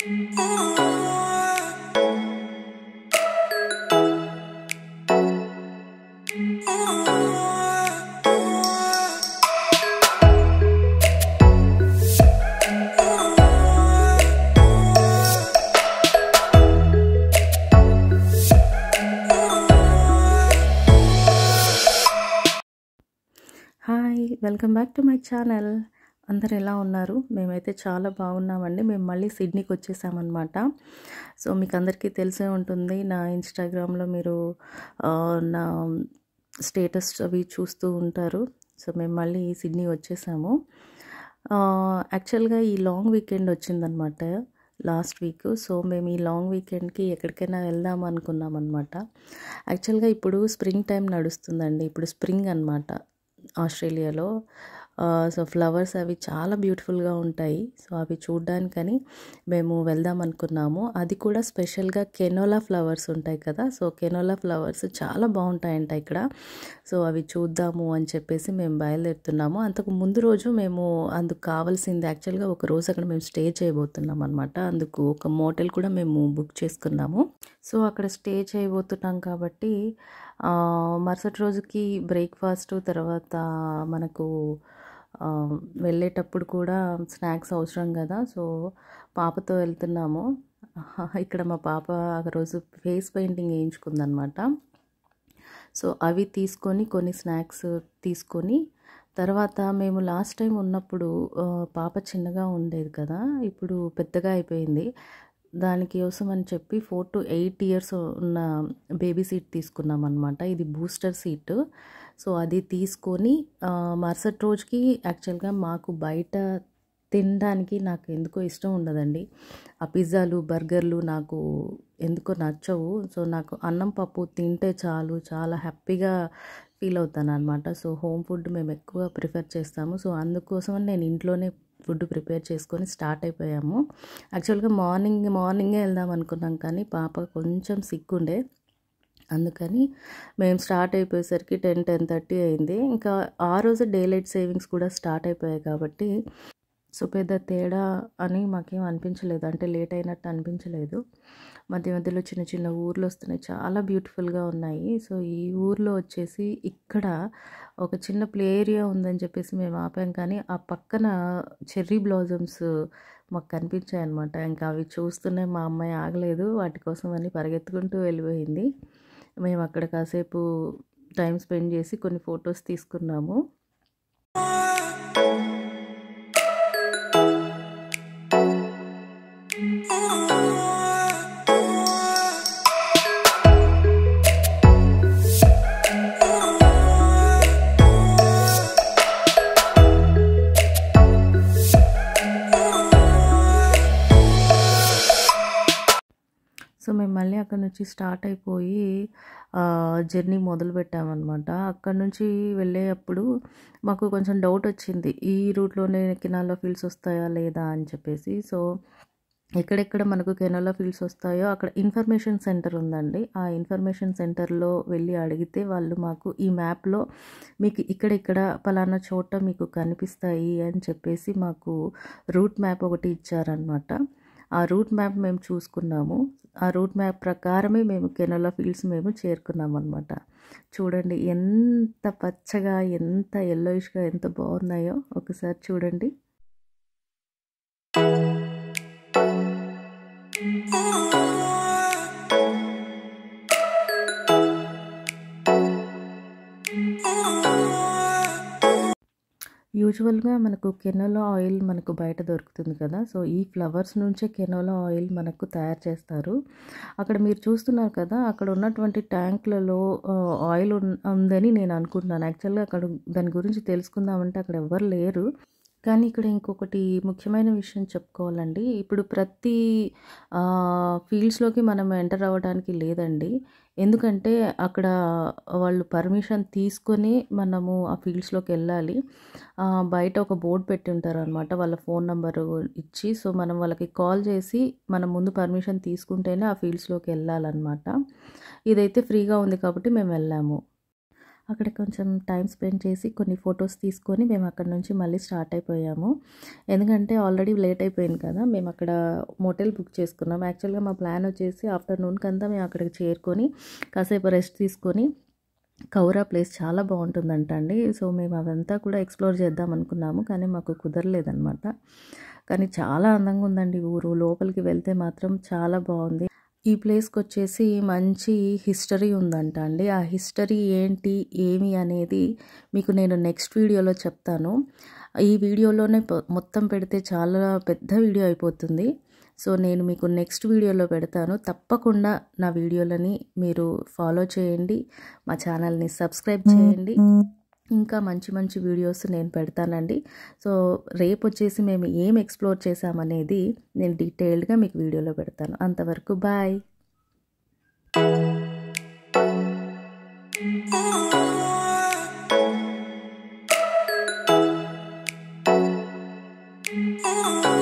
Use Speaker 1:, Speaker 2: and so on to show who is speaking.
Speaker 1: hi welcome back to my channel అందరు ఎలా ఉన్నారు మేమైతే చాలా బాగున్నామండి మేము మళ్ళీ సిడ్నీకి వచ్చేసామన్నమాట సో మీకు అందరికీ తెలిసే ఉంటుంది నా ఇన్స్టాగ్రామ్లో మీరు ఆ, నా స్టేటస్ అవి చూస్తూ ఉంటారు సో మేము మళ్ళీ సిడ్నీ వచ్చేసాము యాక్చువల్గా ఈ లాంగ్ వీకెండ్ వచ్చిందనమాట లాస్ట్ వీక్ సో మేము ఈ లాంగ్ వీకెండ్కి ఎక్కడికైనా వెళ్దాం అనుకున్నాం అనమాట యాక్చువల్గా ఇప్పుడు స్ప్రింగ్ టైం నడుస్తుందండి ఇప్పుడు స్ప్రింగ్ అనమాట ఆస్ట్రేలియాలో ఆ, సో ఫ్లవర్స్ అవి చాలా బ్యూటిఫుల్గా ఉంటాయి సో అవి చూడ్డానికని మేము వెళ్దాం అనుకున్నాము అది కూడా స్పెషల్గా కెనోలా ఫ్లవర్స్ ఉంటాయి కదా సో కెనోలా ఫ్లవర్స్ చాలా బాగుంటాయంట ఇక్కడ సో అవి చూద్దాము అని చెప్పేసి మేము బయలుదేరుతున్నాము అంతకు ముందు రోజు మేము అందుకు కావాల్సింది యాక్చువల్గా ఒక రోజు అక్కడ మేము స్టే చేయబోతున్నాం అనమాట అందుకు ఒక మోటల్ కూడా మేము బుక్ చేసుకున్నాము సో అక్కడ స్టే చేయబోతున్నాం కాబట్టి ఆ, మరుసటి రోజుకి బ్రేక్ఫాస్ట్ తర్వాత మనకు ఆ, వెళ్ళేటప్పుడు కూడా స్నాక్స్ అవసరం కదా సో పాపతో వెళ్తున్నాము ఇక్కడ మా పాప ఆ రోజు ఫేస్ పెయింటింగ్ వేయించుకుందనమాట సో అవి తీసుకొని కొన్ని స్నాక్స్ తీసుకొని తర్వాత మేము లాస్ట్ టైం ఉన్నప్పుడు ఆ, పాప చిన్నగా ఉండేది కదా ఇప్పుడు పెద్దగా అయిపోయింది దానికి కోసం అని చెప్పి ఫోర్ టు ఎయిట్ ఇయర్స్ ఉన్న బేబీ సీట్ తీసుకున్నాం అనమాట ఇది బూస్టర్ సీట్ సో అది తీసుకొని ఆ, మరుసటి రోజుకి యాక్చువల్గా మాకు బయట తినడానికి నాకు ఎందుకో ఇష్టం ఉండదండి ఆ పిజ్జాలు బర్గర్లు నాకు ఎందుకో నచ్చవు సో నాకు అన్నం పప్పు తింటే చాలు చాలా హ్యాపీగా ఫీల్ అవుతాను అనమాట సో హోమ్ ఫుడ్ మేము ఎక్కువ ప్రిఫర్ చేస్తాము సో అందుకోసం నేను ఇంట్లోనే ఫుడ్ ప్రిపేర్ చేసుకొని స్టార్ట్ అయిపోయాము యాక్చువల్గా మార్నింగ్ మార్నింగే వెళ్దాం అనుకున్నాం కానీ పాప కొంచెం సిక్ ఉండే అందుకని మేము స్టార్ట్ అయిపోయేసరికి టెన్ టెన్ థర్టీ అయింది ఇంకా ఆ రోజు డే లైట్ సేవింగ్స్ కూడా స్టార్ట్ అయిపోయాయి కాబట్టి సో పెద్ద తేడా అని మాకేం అనిపించలేదు అంటే లేట్ అయినట్టు అనిపించలేదు మధ్య మధ్యలో చిన్న చిన్న ఊర్లు వస్తున్నాయి చాలా బ్యూటిఫుల్గా ఉన్నాయి సో ఈ ఊర్లో వచ్చేసి ఇక్కడ ఒక చిన్న ప్లే ఏరియా ఉందని చెప్పేసి మేము ఆపాం కానీ ఆ పక్కన చెర్రీ బ్లాజమ్స్ మాకు కనిపించాయి అనమాట ఇంకా అవి చూస్తూనే మా అమ్మాయి ఆగలేదు వాటి కోసం అని పరిగెత్తుకుంటూ వెళ్ళిపోయింది మేము అక్కడ కాసేపు టైం స్పెండ్ చేసి కొన్ని ఫొటోస్ తీసుకున్నాము సో మేము మళ్ళీ అక్కడ నుంచి స్టార్ట్ అయిపోయి జర్నీ మొదలు పెట్టామన్నమాట అక్కడ నుంచి వెళ్ళేటప్పుడు మాకు కొంచెం డౌట్ వచ్చింది ఈ రూట్లోనే కెనాలా ఫీల్డ్స్ వస్తాయా లేదా అని చెప్పేసి సో ఎక్కడెక్కడ మనకు కెనోలా ఫీల్డ్స్ వస్తాయో అక్కడ ఇన్ఫర్మేషన్ సెంటర్ ఉందండి ఆ ఇన్ఫర్మేషన్ సెంటర్లో వెళ్ళి అడిగితే వాళ్ళు మాకు ఈ మ్యాప్లో మీకు ఇక్కడెక్కడ పలానా చోట మీకు కనిపిస్తాయి అని చెప్పేసి మాకు రూట్ మ్యాప్ ఒకటి ఇచ్చారనమాట ఆ రూట్ మ్యాప్ మేము చూసుకున్నాము ఆ రూట్ మ్యాప్ ప్రకారమే మేము కెనోలా ఫీల్డ్స్ మేము చేరుకున్నాం అనమాట చూడండి ఎంత పచ్చగా ఎంత ఎల్లోయిష్గా ఎంత బాగున్నాయో ఒకసారి చూడండి యూజువల్గా మనకు కెనోలా ఆయిల్ మనకు బయట దొరుకుతుంది కదా సో ఈ ఫ్లవర్స్ నుంచే కెనోలా ఆయిల్ మనకు తయారు చేస్తారు అక్కడ మీరు చూస్తున్నారు కదా అక్కడ ఉన్నటువంటి ట్యాంకులలో ఆయిల్ ఉందని నేను అనుకుంటున్నాను యాక్చువల్గా అక్కడ దాని గురించి తెలుసుకుందామంటే అక్కడ ఎవరు లేరు కానీ ఇక్కడ ఇంకొకటి ముఖ్యమైన విషయం చెప్పుకోవాలండి ఇప్పుడు ప్రతి ఫీల్డ్స్లోకి మనం ఎంటర్ అవ్వడానికి లేదండి ఎందుకంటే అక్కడ వాళ్ళు పర్మిషన్ తీసుకొని మనము ఆ ఫీల్డ్స్లోకి వెళ్ళాలి బయట ఒక బోర్డు పెట్టి ఉంటారు అనమాట వాళ్ళ ఫోన్ నెంబర్ ఇచ్చి సో మనం వాళ్ళకి కాల్ చేసి మనం ముందు పర్మిషన్ తీసుకుంటేనే ఆ ఫీల్డ్స్లోకి వెళ్ళాలన్నమాట ఇదైతే ఫ్రీగా ఉంది కాబట్టి మేము వెళ్ళాము అక్కడ కొంచెం టైం స్పెండ్ చేసి కొన్ని ఫొటోస్ తీసుకొని మేము అక్కడ నుంచి మళ్ళీ స్టార్ట్ అయిపోయాము ఎందుకంటే ఆల్రెడీ లేట్ అయిపోయింది కదా మేము అక్కడ మోటల్ బుక్ చేసుకున్నాం యాక్చువల్గా మా ప్లాన్ వచ్చేసి ఆఫ్టర్నూన్కి అంతా మేము అక్కడికి చేరుకొని కాసేపు రెస్ట్ తీసుకొని కౌరా ప్లేస్ చాలా బాగుంటుందంట అండి సో మేము అదంతా కూడా ఎక్స్ప్లోర్ చేద్దాం అనుకున్నాము కానీ మాకు కుదరలేదన్నమాట కానీ చాలా అందంగా ఉందండి ఊరు లోపలికి వెళ్తే మాత్రం చాలా బాగుంది ఈ ప్లేస్కి వచ్చేసి మంచి హిస్టరీ ఉందంట అండి ఆ హిస్టరీ ఏంటి ఏమి అనేది మీకు నేను నెక్స్ట్ వీడియోలో చెప్తాను ఈ వీడియోలోనే మొత్తం పెడితే చాలా పెద్ద వీడియో అయిపోతుంది సో నేను మీకు నెక్స్ట్ వీడియోలో పెడతాను తప్పకుండా నా వీడియోలని మీరు ఫాలో చేయండి మా ఛానల్ని సబ్స్క్రైబ్ చేయండి ఇంకా మంచి మంచి వీడియోస్ నేను పెడతానండి సో రేపు వచ్చేసి మేము ఏం ఎక్స్ప్లోర్ చేసామనేది నేను డీటెయిల్డ్గా మీకు వీడియోలో పెడతాను అంతవరకు బాయ్
Speaker 2: Oh